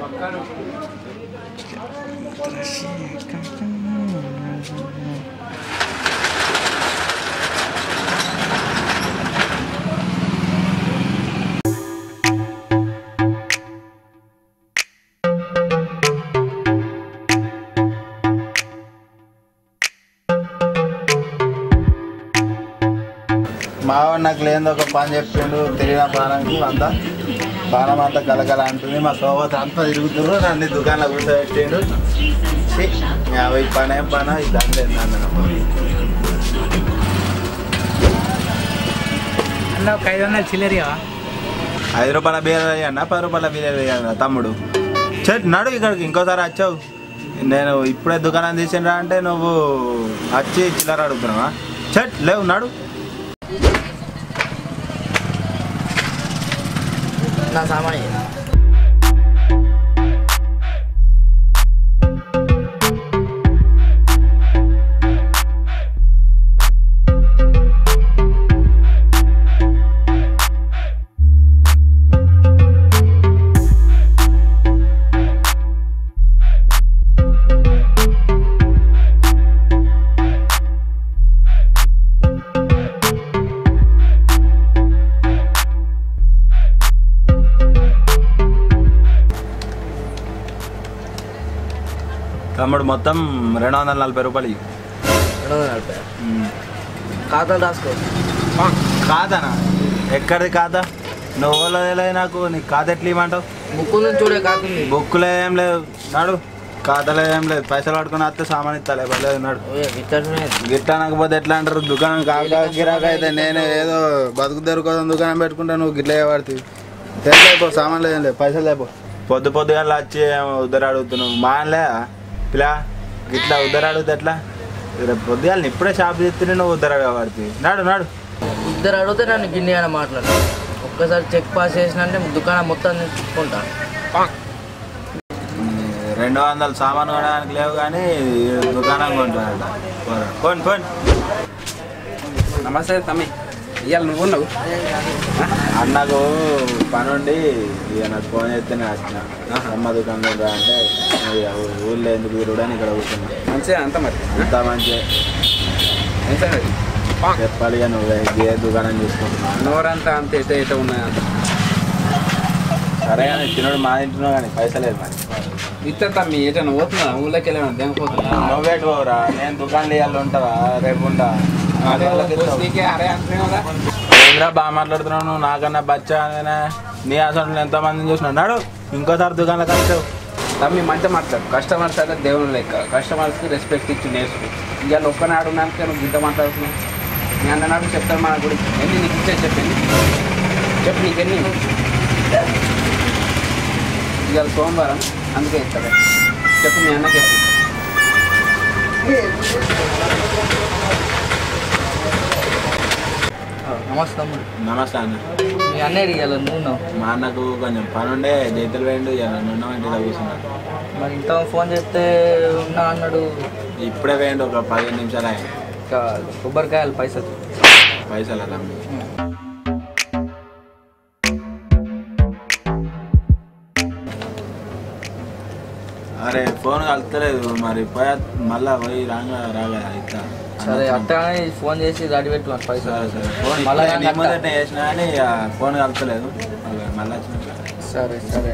మావాడు నాకు లేని ఒక పని చెప్పిండు తిరిగిన పానానికి అంతా పానం అంతా కలకల అంటుంది మా సోబత్ అంతా తిరుగుతున్నారు నన్ను దుకాణంలో కూర్చోబెట్టిండు ఛీ, యాభై పని ఏం పని ఇది అందేంది అన్న ఒక ఐదు వందలు చిల్లరియా ఐదు రూపాయల బీర్ అన్న పది రూపాయల బీర్ అన్న తమ్ముడు చెట్ నడు ఇక్కడికి ఇంకోసారి వచ్చావు నేను ఇప్పుడే దుకాణం తీసిండ్రా అంటే నువ్వు వచ్చి చిల్లర అడుగుతున్నావా చెట్ లేవు నడు నా సామాన్ తమ్ముడు మొత్తం రెండు వందల నలభై రూపాయలు ఇయ్యి. రెండు వందల నలభై ఉమ్. ఖాతాలు రాసుకో కాదనా ఎక్కడిది కాదా నువ్వు ఓలదే నాకు నీకు కాదు ఎట్లా ఇవ్వమంటావు ముక్కు నుంచి చూడే కాకుంది బుక్కులో ఏం లేదు నాడు ఖాతాలో ఏం లేదు పైసలు పట్టుకుని వస్తే సామాన్ ఇస్తాలే పర్లేదు నాడు విత్తనమే గిట్ట అనకపోతే ఎట్లా అంటారు దుకాణం కాక గిరాక అయితే నేను ఏదో బతుకు దొరకదని దుకాణం పెట్టుకుంటా నువ్వు గిట్ల పడుతుంది లేపో సామాన్లు ఏం లేదు పైసలు లేపో పొద్దు పొద్దుగా వచ్చి ఏమో ఉద్దరు అడుగుతున్నావు మానలే పిలా గిట్లా ఉద్దరు అడిగితే ఎట్లా రేపు పొద్దుగాల ఇప్పుడే షాప్ చేస్తే నువ్వు ఉద్దరు అడగబడుతుంది నాడు నాడు ఇద్దరు అడిగితే నన్ను గిన్నె అని మాట్లాడు ఒక్కసారి చెక్ పాస్ చేసినంటే దుకాణం మొత్తం తీసుకుంటా రెండు వందలు సామాన్ కొనడానికి లేవు కానీ దుకాణం కొంటున్నాడు కొన్ కొన్ నమస్తే తమ్మి ఇవాళ నువ్వు ఉన్నావు అన్నకు పని ఉండి ఇక నాకు ఫోన్ చేస్తే నేను వచ్చిన అమ్మ దుకాణం రా అంటే ఇక ఊళ్ళో ఎందుకు తిరుగుడని ఇక్కడ కూర్చున్నా మంచిగా అంత మరి అంత మంచి ఏం సంగతి? చెప్పాలి ఇక నువ్వు ఏ దుకాణం చూసుకుంటున్నా నోరంతా అంత ఎట ఎట ఉన్నాయా సరే కానీ తినడు మా ఇంట్లో కానీ పైసలేదు మరి ఇత్త తమ్మి ఎట నువ్వు పోతున్నా ఊళ్ళోకి వెళ్ళాను దేనిపోతున్నా నువ్వేటి పోరా నేను దుకాణం ఇవ్వాలి ఉంటావా రేపు ఉంటా అదే వాళ్ళకి ఇస్తావు. నీకే అరే అంటున్నావు కదా ఏంద్రా బాగా మాట్లాడుతున్నావు నువ్వు నాకన్నా బచ్చా అనేనా నీ అసలు ఎంతో మందిని చూసినావు నాడు ఇంకోసారి దుకాణంలో వచ్చావు తమ్మి మంచిగా మాట్లాడు కస్టమర్స్ అంటే దేవుని లెక్క కస్టమర్స్కి రెస్పెక్ట్ ఇచ్చి నేర్చుకో ఇవాళ ఒక్కనాడు ఉన్నాక నువ్వు గిట్ట మాట్లాడుతున్నావు మీ అన్ననాడు చెప్తాను మన గురించి ఎన్ని నీకు ఇచ్చే చెప్పండి చెప్పు నీకెన్ని ఇవాళ సోమవారం అందుకే ఇస్తాడు చెప్పు మీ అన్న చెప్పు నమస్తే తమ్ముడు నమస్తే అన్న మీ అన్నయ్య ఇవ్వాలి నువ్వు ఉన్నావు మా అన్నకు కొంచెం పని ఉండే జైతులు వేయండు నన్ను ఇంటిలో కూర్చున్నా మరి ఇంత ఫోన్ చేస్తే ఉన్నా అన్నాడు ఇప్పుడే వేయండి ఒక పదిహేను నిమిషాలు అయ్యి ఇంకా కొబ్బరికాయలు పైసలు పైసలు తమ్మి అరే ఫోన్ కలుస్తలేదు మరి పోయా మళ్ళా పోయి రాగా రాగా ఇస్తా సరే అట్టగానే ఫోన్ చేసి రెడీ పెట్టు నాకు సరే పైసలు సరే ఫోన్ మళ్ళా మళ్ళీ నీ కట్టా. ముందట వేసినా కానీ ఇక ఫోన్ కలుస్తలేదు మళ్ళీ వచ్చినాక సరే సరే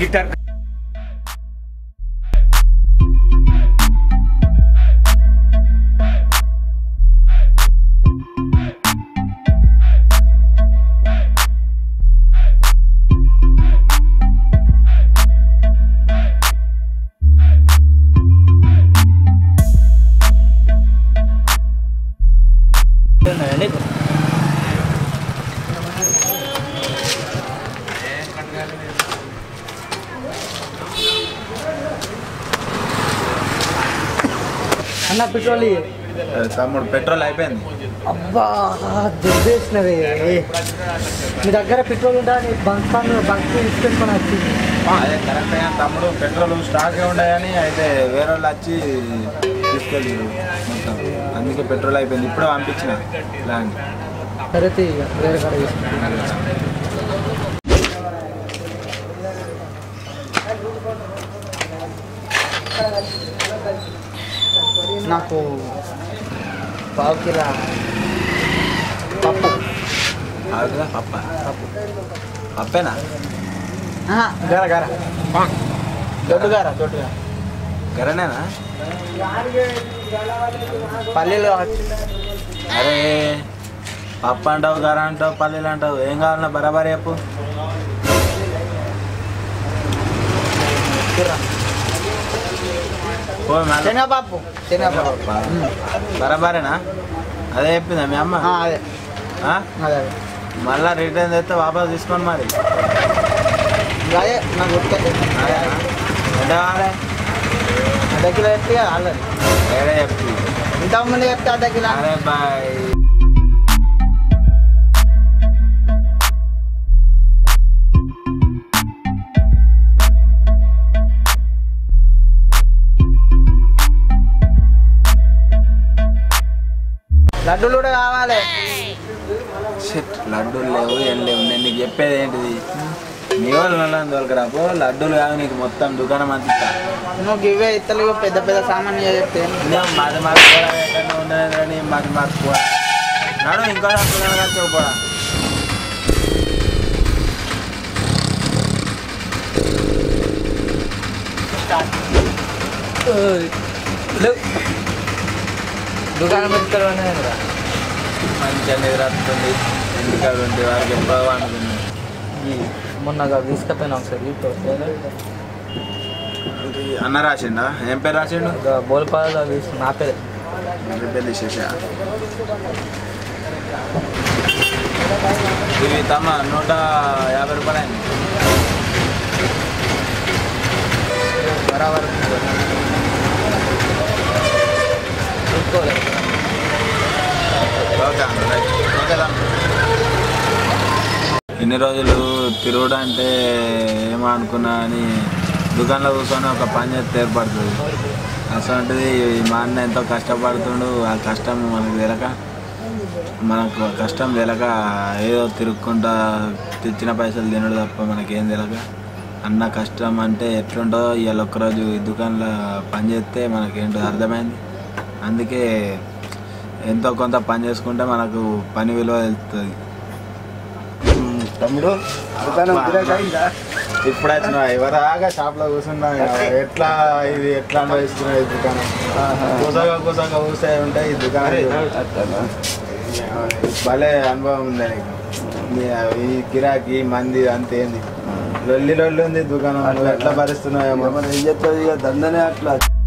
అన్న పెట్రోల్ ఇయ్యి. తమ్ముడు పెట్రోల్ అయిపోయింది అబ్బా దుద్దేసినవే మీ దగ్గర పెట్రోల్ ఉందా నీ బంక్ స్థానం బంక్ తీసుకెళ్ళిపోయి వచ్చింది అదే కరెక్ట్ అయినా తమ్ముడు పెట్రోల్ స్టాకే ఉండయని అయితే వేరే వాళ్ళు వచ్చి తీసుకెళ్ళారు మొత్తం అందుకే పెట్రోల్ అయిపోయింది ఇప్పుడే పంపించిన ల్యాండ్ సరే తీ ఇక వేరే కాడ తీసుకుంటా. నాకు పావు కిలో పప్పు ఆగురా, పప్ప పప్పేనా ఆహా, గర గర దొడ్డు గార దొడ్డు గార గరనేనా పల్లీలు కావచ్చు అరే పప్పు అంటావు గర అంటావు పల్లీలు అంటావు ఏం కావాలన్నా బరాబర్ చెప్పు కూర. పో మళ్ళీ శనగపప్పు శనగపప్పు బరాబరేనా అదే చెప్పిందా మీ అమ్మ ఆ, అదే ఆ? అదే అదే మళ్ళా రిటర్న్ చేస్తే వాపస్ తీసుకోండి మరి అదే నాకు గుర్తుంది అదేనా? ఎంత కావాలి అర్ధ కిలో చెప్తే ఆల్రెడీ వేరే చెప్పి ఇంతకుముందు చెప్తే అర్ధ కిలో అరే బాయ్ లడ్డూలు కూడా కావాలి షిట్ లడ్డూలు లేవు ఏం లేవు నేను నీకు చెప్పేది ఏంటిది నీ వాళ్ళు నల్లని దొరకరాపో లడ్డూలు కాదు నీకు మొత్తం దుకాణం అంతా నువ్వు ఇవే ఇత్తలు పెద్ద పెద్ద సామాన్లు చెప్తే నేను మాది మాకు కూడా ఎక్కడ ఉండదని మాది మాకు కూడా నడు ఇంకో దాంట్లో కూడా దుకాణం పెడతారు మంచిగా నిద్ర వస్తుంది ఇంటికాడ ఉంటే వారికి ఎప్పుడో అనుకున్నాను మొన్న తీసుకపోయినా ఒకసారి అన్న రాసిండా ఏం పేరు రాసిండు బోల్పాలలో తీసుకు నా పేరే పెళ్లి శేష ఇవి తమ నూట యాభై రూపాయలు అయింది బరాబర్ చూసుకోలేదు ఓకే అన్న, రైట్. ఓకే రా. ఇన్ని రోజులు తిరుగుడు అంటే ఏమో అనుకున్నా అని దుకాణంలో కూర్చొని ఒక పని చేస్తే ఏర్పడుతుంది అసలు మా అన్న ఎంతో కష్టపడుతుండు ఆ కష్టం మనకు తెలక మనకు కష్టం తెలక ఏదో తిరుక్కుంటా తెచ్చిన పైసలు తినడు తప్ప మనకేం తెలక అన్న కష్టం అంటే ఎట్లుంటో ఇవాళ ఒక్కరోజు ఈ దుకాణంలో పని చేస్తే మనకేంటో అర్థమైంది అందుకే ఎంతో కొంత పని చేసుకుంటే మనకు పని విలువ తెలుస్తుంది తమ్ముడు దుకాణం గిరాకీ అయిందా? ఇప్పుడు వచ్చిన ఎవరాగా షాప్ లో కూర్చున్నా ఎట్లా ఇది ఎట్లా అనుభవిస్తున్నా ఈ దుకాణం కూసగా కూసగా కూసే ఉంటే ఈ దుకాణం భలే అనుభవం ఉంది నీకు ఈ గిరాకీ మంది అంతేంది లొల్లి లొల్లి ఉంది దుకాణం నువ్వు ఎట్లా భరిస్తున్నావేమో మరి ఏం చెప్తుంది ఇక దందనే అట్లా